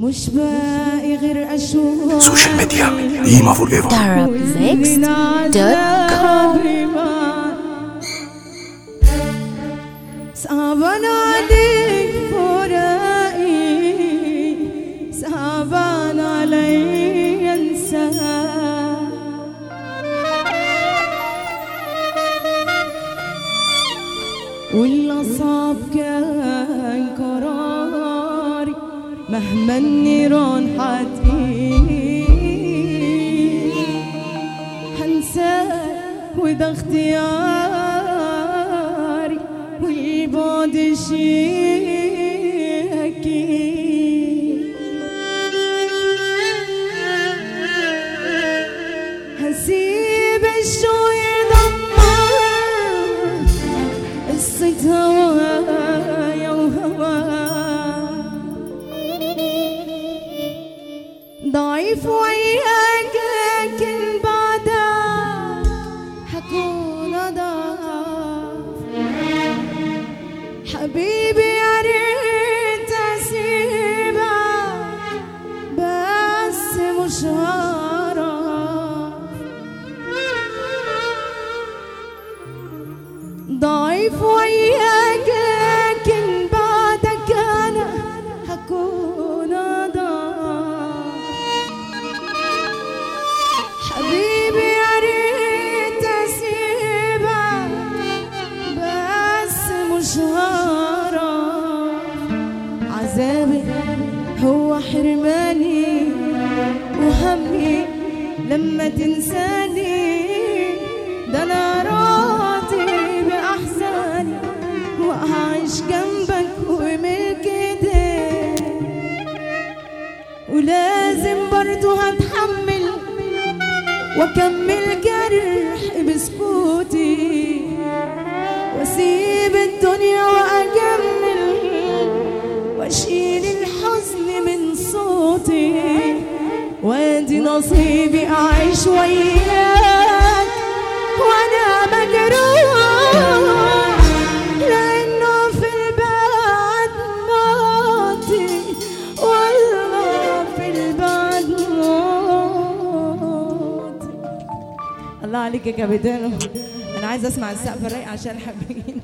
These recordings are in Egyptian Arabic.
مش باقي غير اشوف سوشيال ميديا قيمة فور ايفر Arabnext.com صعبان عليك فراقي صعبان علي انساك والأصعب كان قراري مهما النيران حتقيل هنساك وده اختياري والبعد شيء أكيد هسيب الشوق يدمر قصة هوايا وهواك ضعيف وياك لكن بعدك حكون ضعف حبيبي يا ريت اسيبك بس مش هعرف ضعيف وياك لكن بعدك انا هكون ضعف حبيبي يا ريت اسيبك بس مش هعرف عذابي هو حرماني وهمي لما تنساني ده انا راضي باحزاني وهعيش جنبك وملك ايديك ولازم برضو هتحمل واكمل جرح بسكوتي واسيب الدنيا واجمل واشيل الحزن من صوتي وادي نصيبي اعيش وياك وانا مجروح لانه في البعد موتي والله في البعد موتي الله عليك يا كابتن انا عايزه اسمع السقف الرايق عشان حابين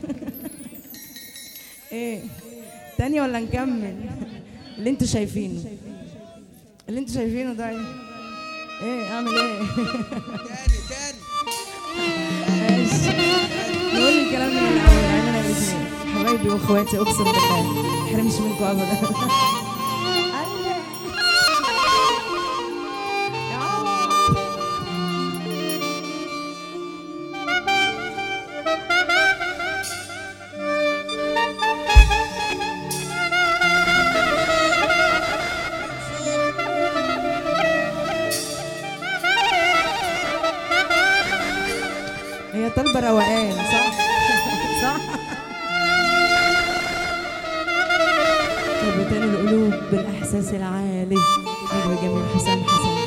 ايه تاني ولا نكمل اللي انتوا شايفينه اللي انتوا شايفينه ده ايه ايه اعمل ايه تاني تاني ماشي نقول الكلام من الاول عيننا الاثنين حبايبي واخواتي اقسم بالله ما احرمش منكم ابدا يا عمر. هي طالبه روقان صح صح كابتن القلوب بالاحساس العالي نجم جميل حسام حسن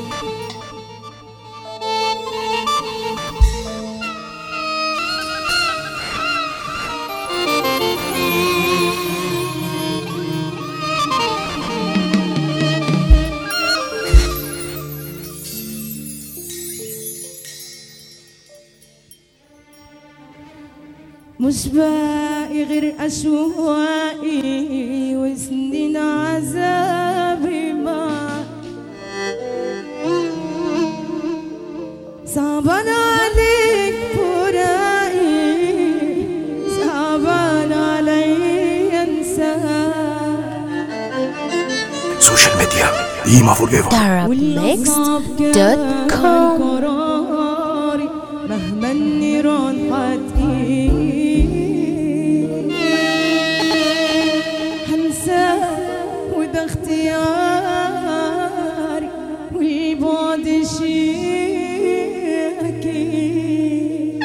مش باقي غير أشواقي وسنين عذابي معك صعبان عليك فراقي صعبان علي انساك سوشيال ميديا قيمة فور ايفر Arabnext.com قراري مهما النيران حتقيل هنساك وده اختياري والبعد شيء أكيد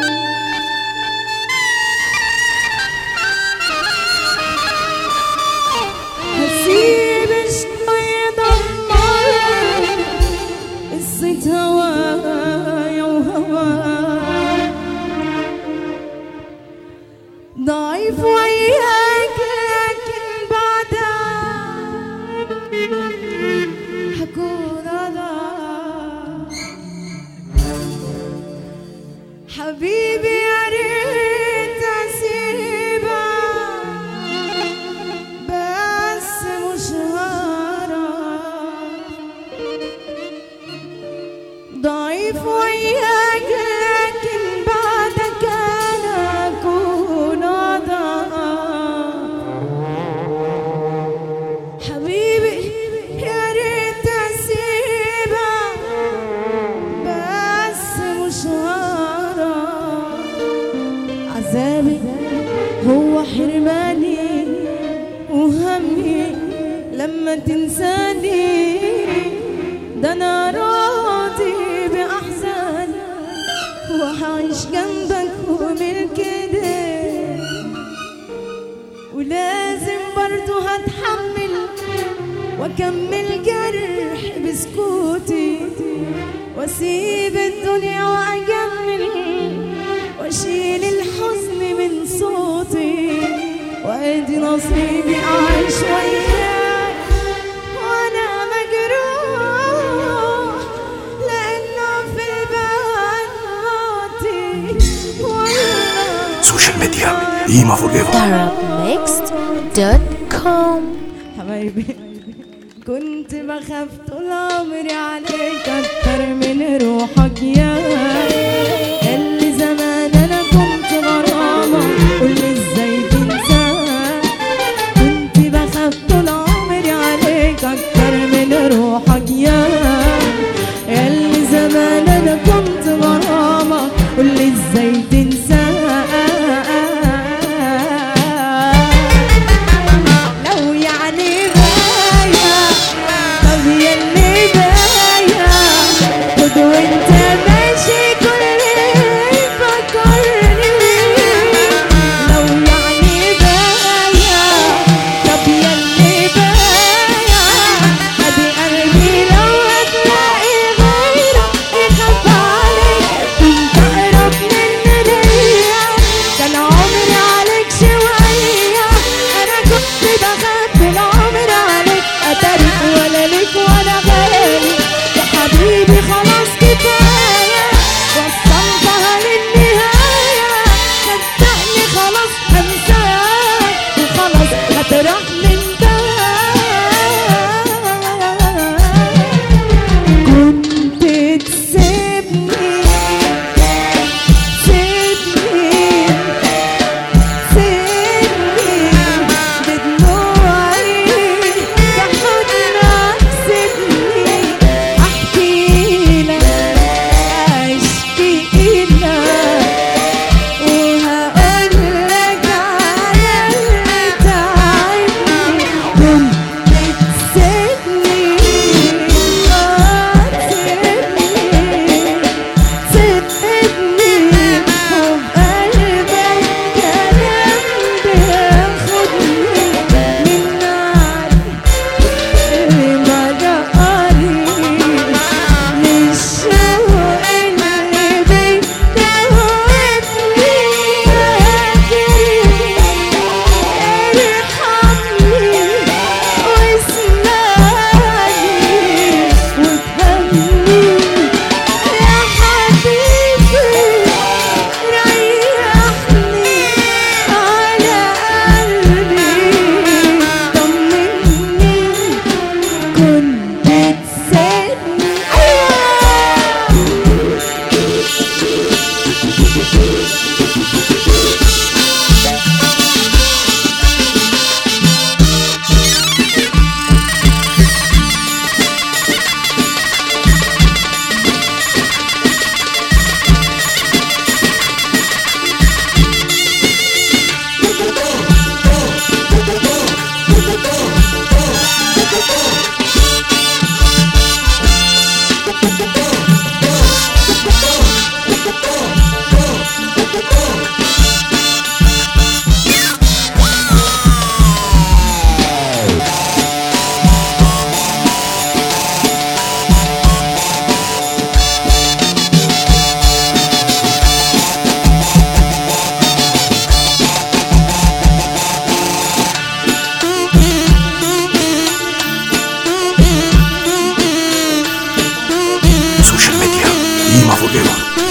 هسيب الشوق يدمر قصة هوايا وهواك ضعيف وياك لكن بعدك همي لما تنساني ده انا راضي باحزاني وهعيش جنبك ومن كده ولازم برضو هتحمل واكمل جرح بسكوتي واسيب الدنيا واجمل واشيل الحزن من صوتي وادي نصيبي اعيش وياك وانا مجروح لانه في البال موتي والله سوشيال ميديا إيما فور ايفر Arabmixed.com حبايبي كنت بخاف طول عمري عليك اكتر من روحك يا اللي زمان انا كنت غرامة قولي ازاي تنساك كنت بخاف طول عمري عليك اكتر من روحك يا اللي زمان انا كنت غرامة قولي ازاي تنساك لو يعني بايع طب يلي بايع خد وانت ماشي كل اللي فكرني لو يعني بايع طب يلي بايع ادي قلبي لو هتلاقي غيرك يخاف عليك كنت اقرب من ليا كان عمري عليك شوية انا كنت بخاف العمر عليك اتارك ولا ليك ولا غالي يا حبيبي خلاص كفاية وصلتها للنهاية صدقني خلاص هنساك وخلاص هتروح من ده كنت تسيبني سيبني سيبني بدموعي بحضنك سيبني احكي لك اشكي لك وهقول لك على اللي تعبني كنت تسيبني آه تسيبني سيبني وبقلبك كلام بياخدني من نار المداري للشوق اللي بيتوهني ارحمني واسمعني وافهمني يا حبيبي ريحني على قلبي طمني كنت تسيبني أيوة سوشيال ميديا إيما فور ايفر